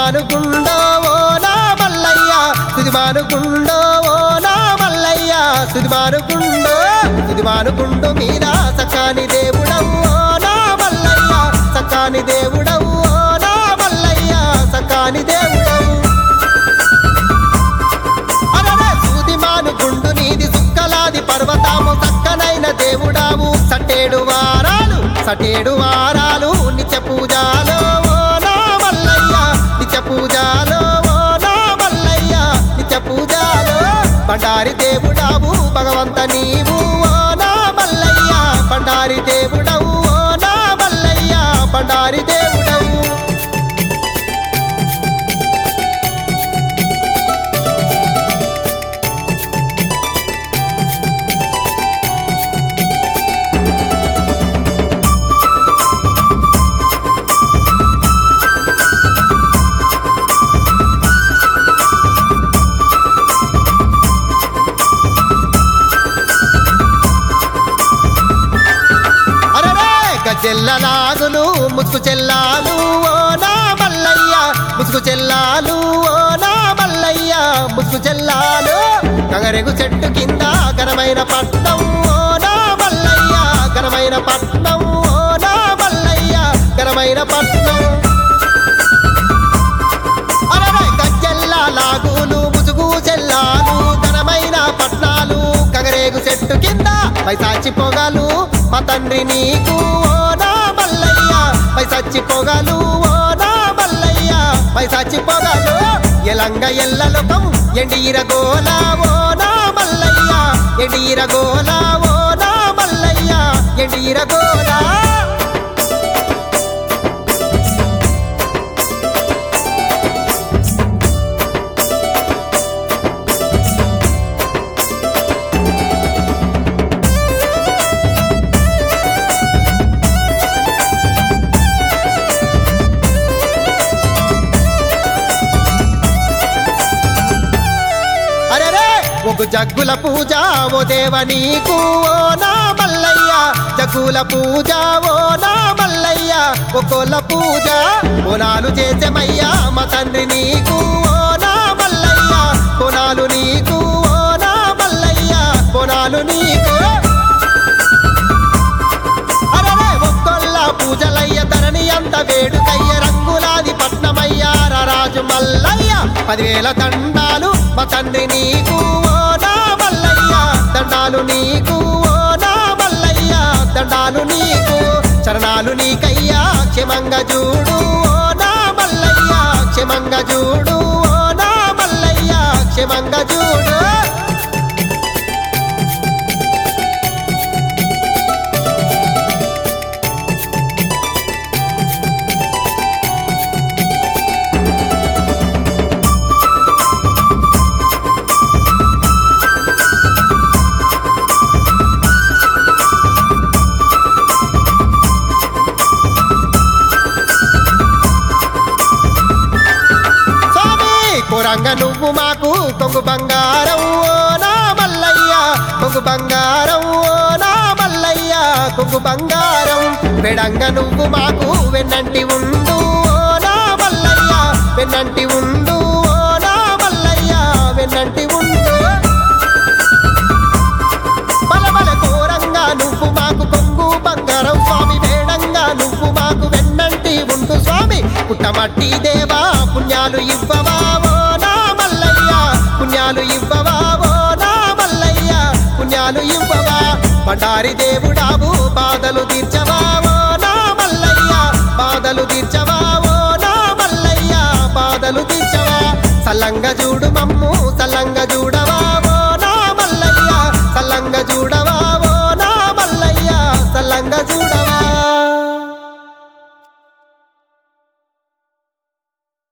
సుదిమానుకుండో ఓ నా మల్లయ్య సుదిమానుకుండో ఓ నా మల్లయ్య సుదిమానుకుండో సుదిమానుకుండు మీద సకాని దేవుడవు ఓ నా మల్లయ్య సకాని దేవుడవు ఓ నా మల్లయ్య సకాని దేవుడవు అరరే సూదిమాను గుండు నీది సుక్కలాది పర్వతాము సక్కనైన దేవుడావు సటేడు వారాలు సటేడు వారాలు నిత్య పూజాలో ఓ నా మల్లయ్య నిత్య పూజాలో ఓ నా మల్లయ్య నిత్య పూజాలో బండారి దేవుడావు భగవంత నీవు ఓ నా మల్లయ్య బండారి దేవుడవు ఓ నా మల్లయ్య బండారి దేవుడవు అరరే గజెల్ల నాగులు ముసుగు చెల్లాలు ఓ నా మల్లయ్య ముసుగు చెల్లాలు ఓ నా మల్లయ్య ముసుగు చెల్లాలు కగరెగు చెట్టు కింద ఘనమైన పట్నం ఓ నా మల్లయ్య ఘనమైన పట్నం ఓ నా మల్లయ్య ఘనమైన పట్నం అరవై గజ్జెల్లా లాగులు ముసుగు చెల్లాలు ఘనమైన పట్నాలు కగరేగు చెట్టు కింద పైసాచి పొగలు మా తండ్రి నీకు ఓ నా మల్లయ్య పైసాచి పొగలు ఓ నా మల్లయ్య పైసాచి పొగలు ఎలంగ ఎల్లలోకం ఎండీర గోల ఓ నా మల్లయ్య ఎండీర గోల ఓ నా మల్లయ్య ఎండీర గోలా అరెరే ఒక జగ్గుల పూజ ఓ దేవ నీకు ఓ నా మల్లయ్య జగ్గుల పూజ ఓ నా మల్లయ్య ఒక్కోల పూజ కొనాలు చేసేమయ్యా మా తండ్రి నీకు ఓ నా మల్లయ్య కొనాలు నీకు ఓ నా మల్లయ్య కొనాలు నీకు అరరే ఒక్కొల్ల పూజలయ్య ధరణి అంత వేడుకయ్య రంగులాది పట్నమయ్యార రాజు మల్లయ్య పదివేల దండాలు మా తండ్రి నీకు ఓ నా మల్లయ్య దండాలు నీకు ఓ నా మల్లయ్య దండాలు నీకు చరణాలు నీకయ్యా క్షమంగా చూడు ఓ నా మల్లయ్య క్షమంగా చూడు ఓ నా మల్లయ్య క్షమంగా చూడు స్వామి కొరంగ నువ్వు మాకు కొంగు బంగారం ఓ నా మల్లయ్య కొంగు బంగారం ఓ నా మల్లయ్య కొంగు బంగారం పెడంగ నువ్వు మాకు వెన్నంటి ఉండు ఓ నా మల్లయ్య వెన్నంటి ఉండు ఓ నా మల్లయ్య వెన్నంటి ఉండు బలబల ఘోరంగా నువ్వు మాకు కొంగు బంగారం స్వామి వేడంగా నువ్వు మాకు వెన్నంటి ఉండు స్వామి పుట్టమట్టి దేవా పుణ్యాలు ఇవ్వవా ఓ నా మల్లయ్య పుణ్యాలు ఇవ్వవా ఓ నా మల్లయ్య పుణ్యాలు ఇవ్వవా బండారి దేవుడావు బాధలు తీర్చవా ఓ నా మల్లయ్య బాధలు తీర్చవా ఓ నా మల్లయ్య బాధలు తీర్చవా సల్లంగా చూడు మమ్ము సల్లంగా చూడ